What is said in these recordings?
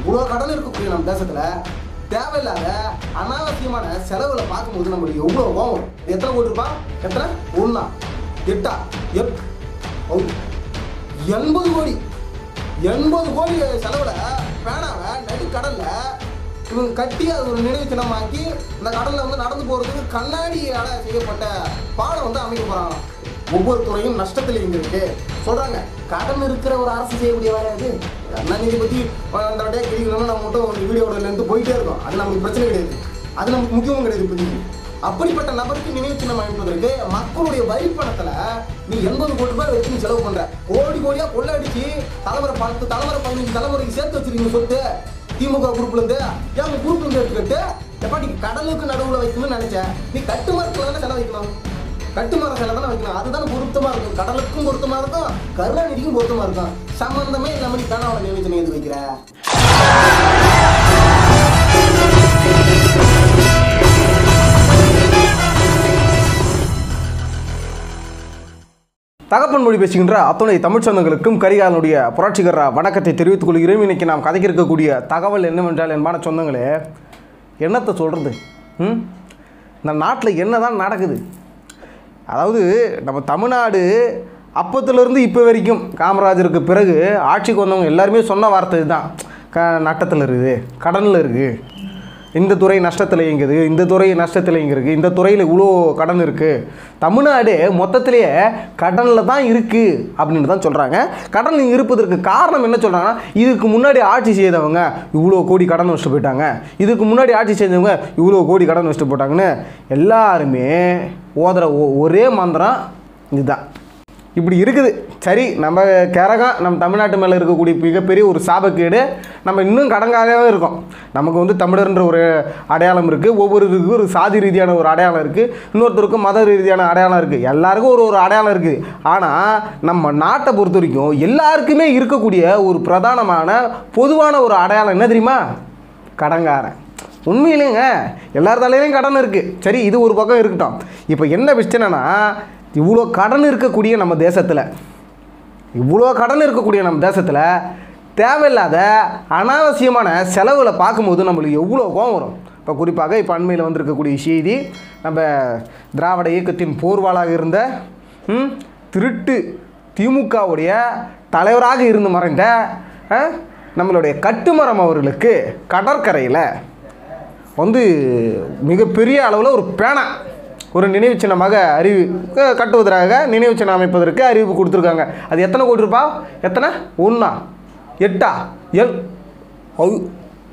இவ்வளோ கடன் இருக்கக்கூடிய நம்ம தேசத்துல தேவையில்லாத அனாவசியமான செலவுகளை பார்க்கும்போது நம்மளுக்கு எவ்வளோ கோவம் வரும். எத்தனை கோடி ரூபாய் எத்தனை ஒன்றா எட்டா எட் ஓ, எண்பது கோடி எண்பது கோடி செலவுல பேனாவை நடுக்கடல்ல இவங்க கட்டி அது ஒரு நினைவு சின்னமாக்கி இந்த கடல்ல வந்து நடந்து போறதுக்கு கண்ணாடியால செய்யப்பட்ட பாலம் வந்து அமைக்க போறாங்க ஒவ்வொரு துறையும் நஷ்டத்தில் இங்க இருக்கு சொல்றாங்க கடன் இருக்கிற ஒரு அரசு செய்யக்கூடிய வேலை அது அண்ணா நீதி பத்தி அந்த வண்டியா கிழிக்கணும்னு நம்ம மட்டும் ஒரு வீடியோட இருந்து போயிட்டே இருக்கோம் அது நமக்கு பிரச்சனை கிடையாது அது நமக்கு முக்கியமும் கிடையாது இப்போதைக்கு அப்படிப்பட்ட நபருக்கு நினைவு சின்னம் அமைப்பதற்கு மக்களுடைய வரி பணத்துல நீ எண்பது கோடி ரூபாய் வச்சு நீ செலவு பண்ற கோடி கோடியா கொள்ளடிச்சு தலைமுறை பத்து தலைமுறை பதினஞ்சு தலைமுறைக்கு சேர்த்து வச்சிருக்கீங்க சொத்து திமுக குரூப்ல இருந்து ஏன் உங்க குரூப்ல இருந்து எடுத்துக்கிட்டு எப்பா நீ கடலுக்கு நடுவுல வைக்கணும்னு நினைச்ச நீ கட்டுமரத்துல தானே செலவு வைக்கணும் கட்டுமரம் செலவு தானே வைக்கணும் அதுதான் பொருத்தமா இருக்கும் கடலுக்கும் பொருத்தமா இருக்கும் கருணாநிதிக்கும் பொருத்தமா இருக்கும் சம்பந்தமே இல்லாம நீ தானே அவனை நினைவு சின்னம் எது வைக்கிற தகப்பன் மொழி பேசுகின்ற அத்துணை தமிழ் சொந்தங்களுக்கும் கரிகாலனுடைய புரட்சிகர வணக்கத்தை தெரிவித்துக் கொள்கிறேன் இன்னைக்கு நாம் கதைக்க இருக்கக்கூடிய தகவல் என்னவென்றால் என்பான சொந்தங்களே என்னத்தை சொல்கிறது ம் இந்த நாட்டில் என்ன தான் நடக்குது அதாவது நம்ம தமிழ்நாடு அப்பத்திலிருந்து இப்போ வரைக்கும் காமராஜருக்கு பிறகு ஆட்சிக்கு வந்தவங்க எல்லாருமே சொன்ன வார்த்தை இதுதான் க நட்டத்தில் இருக்குது கடனில் இருக்குது இந்த துறை நஷ்டத்தில் இயங்குது இந்த துறை நஷ்டத்தில் இயங்குறது இந்த துறையில் இவ்வளோ கடன் இருக்குது தமிழ்நாடு மொத்தத்திலேயே கடனில் தான் இருக்குது அப்படின்னு தான் சொல்கிறாங்க கடன் இருப்பதற்கு காரணம் என்ன சொல்கிறாங்கன்னா இதுக்கு முன்னாடி ஆட்சி செய்தவங்க இவ்வளோ கோடி கடன் வச்சுட்டு போயிட்டாங்க இதுக்கு முன்னாடி ஆட்சி செஞ்சவங்க இவ்வளோ கோடி கடன் வச்சுட்டு போட்டாங்கன்னு எல்லாருமே ஓதுற ஒ- ஒரே மந்திரம் இதுதான் இப்படி இருக்குது சரி நம்ம கரகம் நம்ம தமிழ்நாட்டு மேலே இருக்கக்கூடிய மிகப்பெரிய ஒரு சாபக்கேடு நம்ம இன்னும் கடங்காகவே இருக்கோம் நமக்கு வந்து தமிழர்ன்ற ஒரு அடையாளம் இருக்குது ஒவ்வொருவருக்கும் ஒரு சாதி ரீதியான ஒரு அடையாளம் இருக்குது இன்னொருத்தருக்கும் மத ரீதியான அடையாளம் இருக்குது எல்லாருக்கும் ஒரு ஒரு அடையாளம் இருக்குது ஆனால் நம்ம நாட்டை பொறுத்த வரைக்கும் எல்லாருக்குமே இருக்கக்கூடிய ஒரு பிரதானமான பொதுவான ஒரு அடையாளம் என்ன தெரியுமா கடங்காரன் உண்மையிலேங்க எல்லார் தலையிலையும் கடன் இருக்குது சரி இது ஒரு பக்கம் இருக்கட்டும் இப்போ என்ன பிரச்சனைனா இவ்வளோ கடன் இருக்கக்கூடிய நம்ம தேசத்தில் இவ்வளோ கடன் இருக்கக்கூடிய நம்ம தேசத்தில் தேவையில்லாத அனாவசியமான செலவுகளை பார்க்கும்போது நம்மளுக்கு எவ்வளோ கோவம் வரும் இப்போ குறிப்பாக இப்போ அண்மையில் வந்திருக்கக்கூடிய செய்தி நம்ம திராவிட இயக்கத்தின் போர்வாளாக இருந்த ம், திருட்டு திமுகவுடைய தலைவராக இருந்து மறைந்த ஆ, நம்மளுடைய கட்டுமரம் அவர்களுக்கு கடற்கரையில் வந்து மிகப்பெரிய அளவில் ஒரு பேனா ஒரு நினைவு சின்னமாக அறிவு க- கட்டுவதற்காக நினைவு சின்னம் அமைப்பதற்கு அறிவிப்பு கொடுத்துருக்காங்க அது எத்தனை கோடி ரூபா எத்தனை ஒன்றா எட்டா எல் ஐ-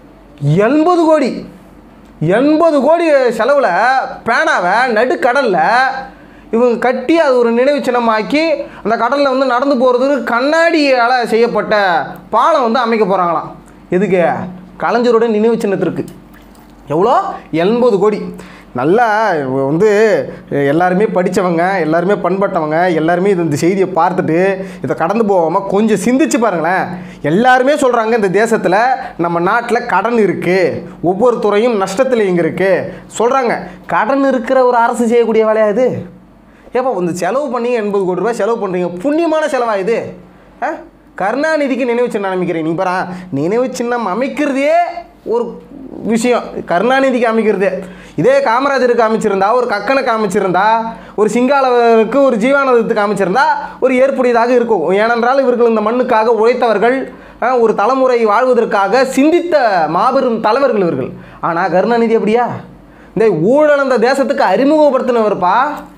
எண்பது கோடி எண்பது கோடி செலவில் பேனாவை நடுக்கடலில் இவங்க கட்டி அது ஒரு நினைவு சின்னமாக்கி அந்த கடலில் வந்து நடந்து போகிறதுக்கு கண்ணாடியால் செய்யப்பட்ட பாலம் வந்து அமைக்க போகிறாங்களாம் எதுக்கு கலைஞரோட நினைவு சின்னத்திற்கு எவ்வளோ எண்பது கோடி நல்லா வந்து எல்லாருமே படித்தவங்க எல்லாருமே பண்பட்டவங்க எல்லாருமே இது இந்த செய்தியை பார்த்துட்டு இதை கடந்து போகாமல் கொஞ்சம் சிந்திச்சு பாருங்களேன் எல்லாருமே சொல்கிறாங்க இந்த தேசத்தில் நம்ம நாட்டில் கடன் இருக்குது ஒவ்வொரு துறையும் நஷ்டத்தில் இங்கே இருக்குது சொல்கிறாங்க கடன் இருக்கிற ஒரு அரசு செய்யக்கூடிய வேலையா இது ஏப்பா வந்து செலவு பண்ணி எண்பது கோடி ரூபாய் செலவு பண்ணுறீங்க புண்ணியமான செலவா இது ஆ கருணாநிதிக்கு நினைவு சின்னம் அமைக்கிறேன் நீ பாரா நினைவு சின்னம் அமைக்கிறதே ஒரு விஷயம் கருணாநிதிக்கு அமைக்கிறது இதே காமராஜருக்கு அமைச்சிருந்தா ஒரு கக்கனுக்கு அமைச்சிருந்தா ஒரு சிங்காளவருக்கு ஒரு ஜீவானந்தத்துக்கு அமைச்சிருந்தா ஒரு ஏற்புடையதாக இருக்கும் ஏனென்றால் இவர்கள் இந்த மண்ணுக்காக உழைத்தவர்கள் ஆ, ஒரு தலைமுறை வாழ்வதற்காக சிந்தித்த மாபெரும் தலைவர்கள் இவர்கள் ஆனால் கருணாநிதி அப்படியா இந்த ஊழல் அந்த தேசத்துக்கு அறிமுகப்படுத்தினவர்ப்பா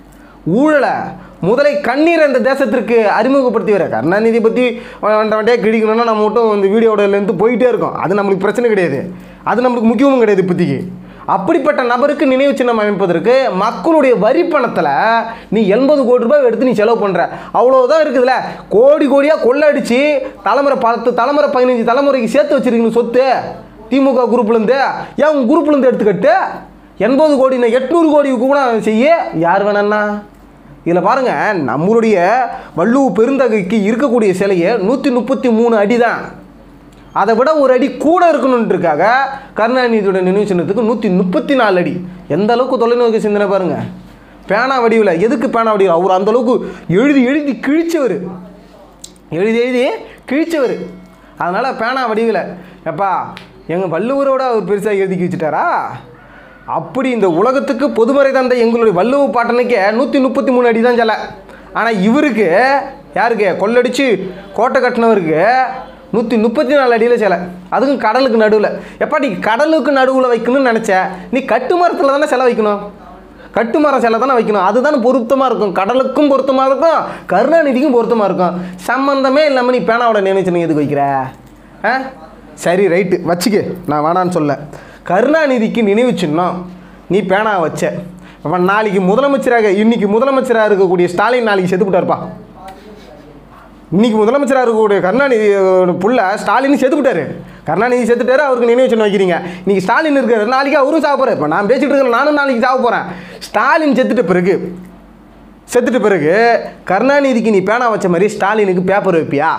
ஊழலை முதலை கண்ணீர் அந்த தேசத்திற்கு அறிமுகப்படுத்தியவர் கருணாநிதி பற்றி வண்ட வண்டியாக கிழிக்கணும்னா நம்ம மட்டும் இந்த வீடியோவிலேருந்து போயிட்டே இருக்கோம் அது நம்மளுக்கு பிரச்சனை கிடையாது அது நம்மளுக்கு முக்கியமும் கிடையாது இப்போதைக்கு அப்படிப்பட்ட நபருக்கு நினைவு சின்னம் அமைப்பதற்கு மக்களுடைய வரி பணத்தில் நீ எண்பது கோடி ரூபாய் எடுத்து நீ செலவு பண்ணுற அவ்வளோதான் இருக்குதுல்ல கோடி கோடியாக கொள்ளடிச்சு தலைமுறை பத்து தலைமுறை பதினஞ்சு தலைமுறைக்கு சேர்த்து வச்சிருக்கீங்க சொத்து திமுக குரூப்லேருந்து ஏன் உங்கள் குரூப்லேருந்து எடுத்துக்கிட்டு எண்பது கோடி எட்நூறு கோடி கூட செய்ய யார் வேணாண்ணா இதில் பாருங்கள் நம்மளுடைய வள்ளுவ பெருந்தகைக்கு இருக்கக்கூடிய சிலையை நூற்றி முப்பத்தி மூணு அடி தான் அதை விட ஒரு அடி கூட இருக்கணுன்றதுக்காக கருணாநிதியோட நினைவு சின்னத்துக்கு நூற்றி முப்பத்தி நாலு அடி எந்த அளவுக்கு தொலைநோக்கு சிந்தனை பாருங்க பேனா வடிவில் எதுக்கு பேனா வடிவில் அவர் அந்த அளவுக்கு எழுதி எழுதி கிழிச்சவர் எழுதி எழுதி கிழிச்சவர் அதனால் பேனா வடிவில் எப்பா எங்கள் வள்ளுவரோட அவர் பெருசாக எழுதிக்கி வச்சுட்டாரா அப்படி இந்த உலகத்துக்கு பொதுமறை தந்த எங்களுடைய வள்ளுவ பாட்டனுக்கே நூற்றி முப்பத்தி மூணு அடி தான் சிலை ஆனால் இவருக்கு யாருக்கு கொள்ளடிச்சு கோட்டை கட்டினவருக்கு நூற்றி முப்பத்தி நாலு அடியில் சிலை அதுக்கும் கடலுக்கு நடுவில் எப்பா நீ கடலுக்கு நடுவில் வைக்கணும்னு நினச்ச நீ கட்டு மரத்தில் தானே சிலை வைக்கணும் கட்டு மரம் சிலை தானே வைக்கணும் அதுதானே பொருத்தமாக இருக்கும் கடலுக்கும் பொருத்தமாக இருக்கும் கருணாநிதிக்கும் பொருத்தமாக இருக்கும் சம்மந்தமே இல்லாமல் நீ பேனாவோட நினைச்சு எதுக்கு வைக்கிற ஆ சரி ரைட்டு வச்சுக்க நான் வேணான்னு சொல்ல கருணாநிதிக்கு நினைவு சின்னம் நீ பேனா வச்ச அப்ப நாளைக்கு முதலமைச்சராக இன்னைக்கு முதலமைச்சராக இருக்கக்கூடிய ஸ்டாலின் நாளைக்கு செத்துக்கிட்டாருப்பா இன்னைக்கு முதலமைச்சராக இருக்கக்கூடிய கருணாநிதி அஹ், புள்ள ஸ்டாலின் செத்துக்கிட்டாரு கருணாநிதி செத்துட்டாரு அவருக்கு நினைவு சின்னம் வைக்கிறீங்க இன்னைக்கு ஸ்டாலின் இருக்காரு நாளைக்கு அவரும் சாக போகிறார் இப்போ நான் பேசிட்டு இருக்கேன் நானும் நாளைக்கு சாக போகிறேன் ஸ்டாலின் செத்துட்ட பிறகு செத்துட்ட பிறகு கருணாநிதிக்கு நீ பேனா வச்ச மாதிரி ஸ்டாலினுக்கு பேப்பர் வைப்பியா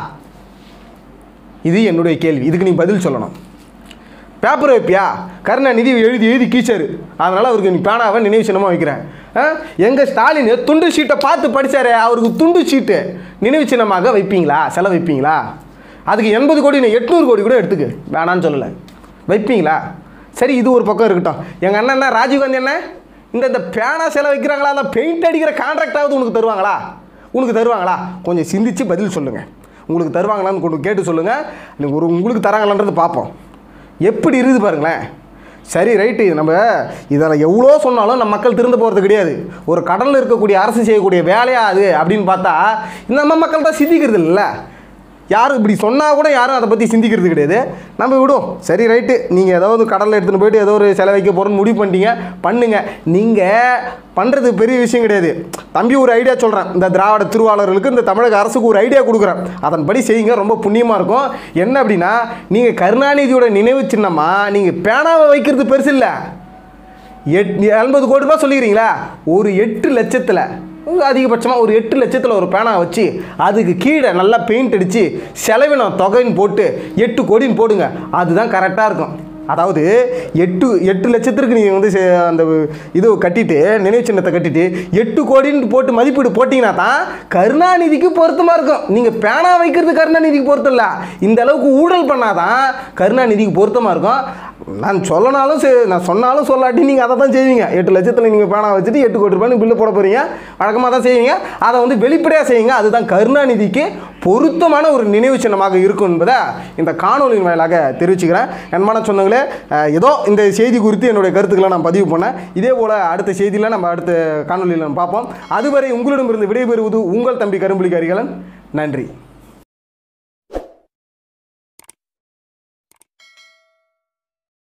இது என்னுடைய கேள்வி இதுக்கு நீ பதில் சொல்லணும் பேப்பர் வைப்பியா கருணாநிதி எழுதி எழுதி கீச்சாரு அதனால் அவருக்கு நீ பேனாவை நினைவு சின்னமாக வைக்கிறேன் எங்கள் ஸ்டாலின் துண்டு சீட்டை பார்த்து படிச்சாரே அவருக்கு துண்டு சீட்டு நினைவு சின்னமாக வைப்பீங்களா செலவு வைப்பீங்களா அதுக்கு எண்பது கோடி நீ எட்நூறு கோடி கூட எடுத்துக்கு வேணான்னு சொல்லலை வைப்பீங்களா சரி இது ஒரு பக்கம் இருக்கட்டும் எங்கள் அண்ணன் என்ன ராஜீவ்காந்தி என்ன இந்த இந்த பேனா செலவு வைக்கிறாங்களா இல்லை பெயிண்ட் அடிக்கிற கான்ட்ராக்டாவது உனக்கு தருவாங்களா உனக்கு தருவாங்களா கொஞ்சம் சிந்திச்சு பதில் சொல்லுங்கள் உங்களுக்கு தருவாங்களான்னு கொண்டு கேட்டு சொல்லுங்கள் நீங்க ஒரு உங்களுக்கு தராங்களான்றது பார்ப்போம் எப்படி இருக்குது பாருங்களேன் சரி ரைட்டு நம்ம இதில் எவ்வளோ சொன்னாலும் நம்ம மக்கள் திருந்த போகிறது கிடையாது ஒரு கடலில் இருக்கக்கூடிய அரசு செய்யக்கூடிய வேலையா அது அப்படின்னு பார்த்தா இந்த நம்ம மக்கள் தான் சிந்திக்கிறது இல்லைல்ல யாரும் இப்படி சொன்னால் கூட யாரும் அதை பற்றி சிந்திக்கிறது கிடையாது நம்ம விடுவோம் சரி ரைட்டு நீங்கள் ஏதாவது கடலில் எடுத்துகிட்டு போயிட்டு ஏதோ ஒரு செலவு வைக்க போகிறோன்னு முடிவு பண்ணிட்டீங்க பண்ணுங்க நீங்கள் பண்ணுறது பெரிய விஷயம் கிடையாது தம்பி ஒரு ஐடியா சொல்கிறேன் இந்த திராவிட திருவாளர்களுக்கு இந்த தமிழக அரசுக்கு ஒரு ஐடியா கொடுக்குறேன் அதன்படி செய்யுங்க ரொம்ப புண்ணியமாக இருக்கும் என்ன அப்படின்னா நீங்கள் கருணாநிதியோட நினைவு சின்னமா நீங்கள் பேனாவை வைக்கிறது பெருசு இல்லை எட் எண்பது கோடி ரூபாய் சொல்லிக்கிறீங்களா ஒரு எட்டு லட்சத்தில் அதிகபட்சமாக ஒரு எட்டு லட்சத்தில் ஒரு பேனா வச்சு அதுக்கு கீழே நல்லா பெயிண்ட் அடித்து செலவினம் தொகைன்னு போட்டு எட்டு கோடின்னு போடுங்க அதுதான் கரெக்டாக இருக்கும் அதாவது எட்டு எட்டு லட்சத்திற்கு நீங்கள் வந்து சே- அந்த இது கட்டிட்டு நினைவு சின்னத்தை கட்டிட்டு எட்டு கோடின்னு போட்டு மதிப்பீடு போட்டிங்கன்னா தான் கருணாநிதிக்கு பொருத்தமாக இருக்கும் நீங்கள் பேனா வைக்கிறது கருணாநிதிக்கு பொருத்தம் இல்லை இந்த அளவுக்கு ஊழல் பண்ணாதான் கருணாநிதிக்கு பொருத்தமாக இருக்கும் நான் சொல்லனாலும் சரி நான் சொன்னாலும் சொல்லாட்டி நீங்கள் அதை தான் செய்வீங்க எட்டு லட்சத்தில் நீங்கள் பேனா வச்சுட்டு எட்டு கோடி ரூபாய் பில்லு போட போகிறீங்க வழக்கமாக தான் செய்வீங்க அதை வந்து வெளிப்படையாக செய்யுங்க அதுதான் கருணாநிதிக்கு பொருத்தமான ஒரு நினைவு சின்னமாக இருக்கும் என்பதை இந்த காணொலியின் வாயிலாக தெரிவிச்சுக்கிறேன் என்மான சொந்தங்களே அஹ், ஏதோ இந்த செய்தி குறித்து என்னுடைய கருத்துக்களை நான் பதிவு பண்ணேன் இதே போல் அடுத்த செய்தியில் நம்ம அடுத்த காணொலியில் நம்ம பார்ப்போம் அதுவரை உங்களிடமிருந்து விடைபெறுவது உங்கள் தம்பி கரும்புலிக்காரிகளன் நன்றி